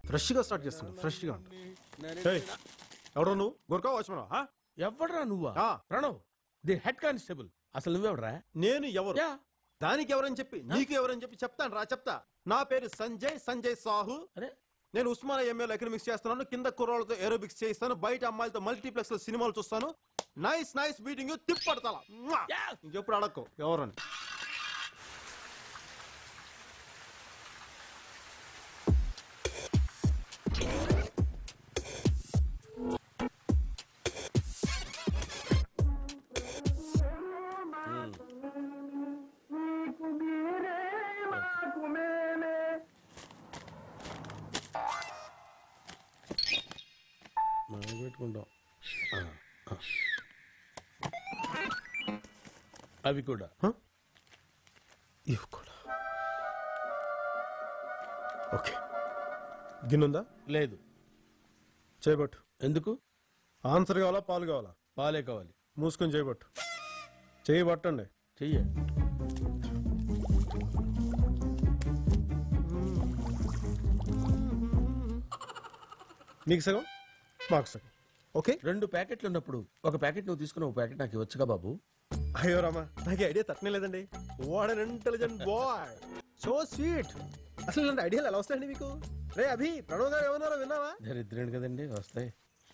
Fresh గా start చేస్తుంటా fresh గా ఉంటా ఎవడో నువ్వు గురకా వాచ్మన్ ఎవడరా నువ్వా ఆ. ప్రణవ్ ది హెడ్ కానిస్టేబుల్ అసలు నువ్వెవడరా నేను ఎవరు యా దానికి ఎవరని చెప్పి నీకు ఎవరని చెప్పి చెప్తాను రా చెప్తా నా పేరు సంజయ్ సంజయ్ సాహు అరే నేను ఉస్మానియా ఎంఏలో ఎకనామిక్స్ చేస్తున్నాను కింద కుర్రోళ్ళతో ఏరోబిక్స్ చేయిస్తాను బయట అమ్మాయిలతో మల్టీప్లెక్స్ లో సినిమాలు చూస్తాను నైస్ నైస్ మీటింగ్ తిప్పడతా యా. ఇంకెప్పుడు అడక్కో ఎవరని మనం పెట్టుకుంటాం ఆ, ఆ. అవి కూడా ఇవి కూడా ఓకే గిన్నుందా లేదు చేయబట్టు ఎందుకు ఆన్సర్ కావాలా పాలు కావాలా పాలే కావాలి మూసుకొని చేయబట్టు చేయబట్టండి చెయ్య నీకు సగం మాకు సగం ఓకే రెండు ప్యాకెట్లు ఉన్నప్పుడు ఒక ప్యాకెట్ నువ్వు తీసుకుని ఒక ప్యాకెట్ నాకు ఇవ్వచ్చుగా బాబు అయ్యో రామా నాకు ఐడియా తట్టనే లేదండి what an intelligent boy so sweet అసలు ఇలాంటి ఐడియాలు ఎలా వస్తాయండి మీకు రే అభి ప్రణవ్ గారు ఏమన్నారో విన్నావా దరిద్రుడు కదండి వస్తాయి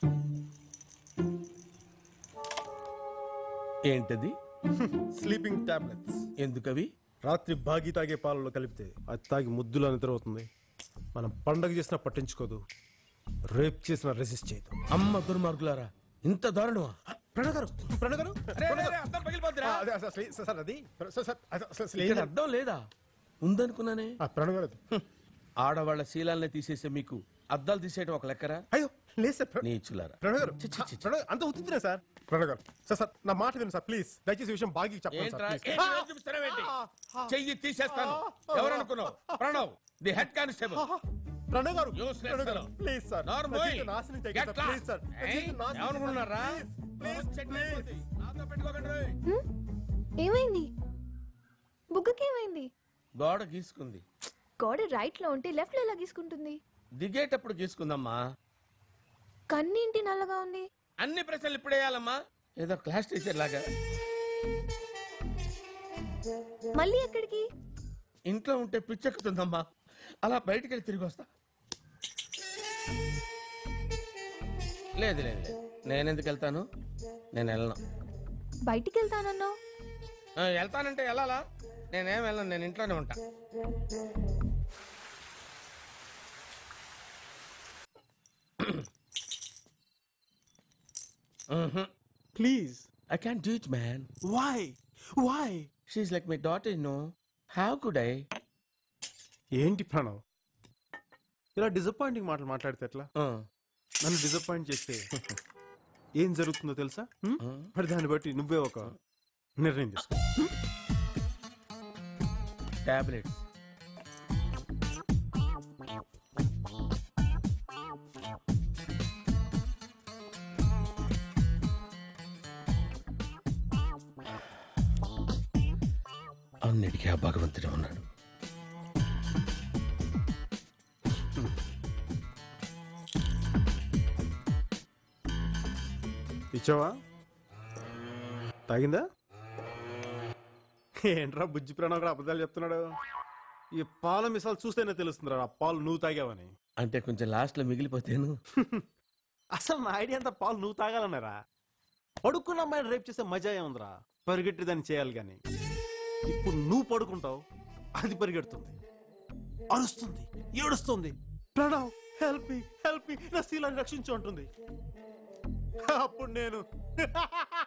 ఏంటది స్లీపింగ్ టాబ్లెట్స్ ఎందుకవి రాత్రి బాగి తాగే పాలలో కలిపితే అది తాగి ముద్దులో నిద్రవుతుంది మనం పండగ చేసినా పట్టించుకోదు రేప్ చేసినా రెసిస్ట్ చేయదు అమ్మ దుర్మార్గులారా ఇంత దారుణమా ప్రణవ్ గారు ప్రణవ్ గారు ప్రణవ్ గారు. అర్థం పగిలిపోద్దిరా. ఆ, అదే, అసలు అసలు సార్, సార్ అది సార్, సార్, అసలు- అసలు- అసలు ఏం ఇక్కడ లేదు. అర్థం లేదా ఉందనుకున్నానే ఆ, ప్రణవ్ గారు అది. ఆడవాళ్ల శీలాల్ని తీసేసే మీకు అద్దాలు తీసేయడం ఒక లెక్కరా అయ్యో లేదు సార్ ప్ర- నీచులారా ప్రణవ్ గారు చి, చి, చి, చి. ప్రణవ్ గారు, అంత ఉత్తుతున్నా సార్ ప్రణవ్ గారు సార్ సార్ నా మాట విను సార్ ప్లీజ్ దయచేసి ఈ విషయం బాగి చెప్పండి ఏంట్రా? సార్ ఏంటి ఇలా చూపిస్తున్నావేంటి? చెయ్యి తీసేస్తాను ఎవరనుకున్నావు Pranav the head constable Pranav గారు Useless ప్రణవ్ గారు fellow. Please sir normal. నా జీవితం నాశనం చేయకండి Get sir lost. Please sir నా ఏయ్, జీవితం నాశనం ఏమనుకుంటున్నారా? చేయకండి. ప్లీజ్ చెక్ ప్లీజ్ అయిపోద్ది. నాతో పెట్టుకోకండి రేయ్. హ్మ్? ఏమైంది బుగ్గకేమైంది గోడ గీసుకుంది గోడ రైట్ లో ఉంటే లెఫ్ట్ లో ఎలా గీసుకుంటుంది దిగేటప్పుడు గీసుకుందమ్మా కన్నింటి నల్లగా ఉంది అన్ని ప్రశ్నలు ఇప్పుడు వేయాలమ్మా ఏదో క్లాస్ టీచర్ లాగా మళ్ళీ ఎక్కడికి ఇంట్లో ఉంటే పిచ్చెక్కుతుందమ్మా అలా బయటికి వెళ్ళి తిరిగి వస్తా లేదు లేదు లేదు నేను ఎందుకు వెళ్తాను నేను వెళ్ళను బయటికి వెళ్తానన్నావు ఆ, వెళ్తానంటే వెళ్ళాలా నేనేం వెళ్ళను నేను ఇంట్లోనే ఉంటా please I can do it man why why she like my daughter no how could I ఏంటి ప్రణవ్ ఇలా డిసప్పాయింటింగ్ మాటలు మాట్లాడితే ఎట్లా నన్ను డిసప్పాయింట్ చేస్తే ఏం జరుగుతుందో తెలుసా హ్మ్? మరి దాన్ని బట్టి నువ్వే ఒక నిర్ణయం తీసుకో టాబ్లెట్స్ అన్నిటికీ ఆ భగవంతుడే ఉన్నాడు ఇచ్చావా తాగిందా ఏంట్రా బుజ్జి ప్రణవ్ కూడా అబద్ధాలు చెప్తున్నాడు ఈ పాల మిసాలు చూస్తేనే తెలుస్తుందిరా ఆ పాలు నువ్వు తాగావని అంటే కొంచెం లాస్ట్ లో మిగిలిపోతేను అసలు నా ఐడియా అంతా పాలు నువ్వు తాగాలన్నారా పడుకున్న అమ్మాయిని రేపు చేసే మజా ఏముందిరా పరిగెట్టి దాన్ని చేయాలి కానీ ఇప్పుడు నువ్వు పడుకుంటావు అది పరిగెడుతుంది అరుస్తుంది ఏడుస్తుంది Pranav help me help me నా శీలాన్ని రక్షించు అంటుంది అప్పుడు నేను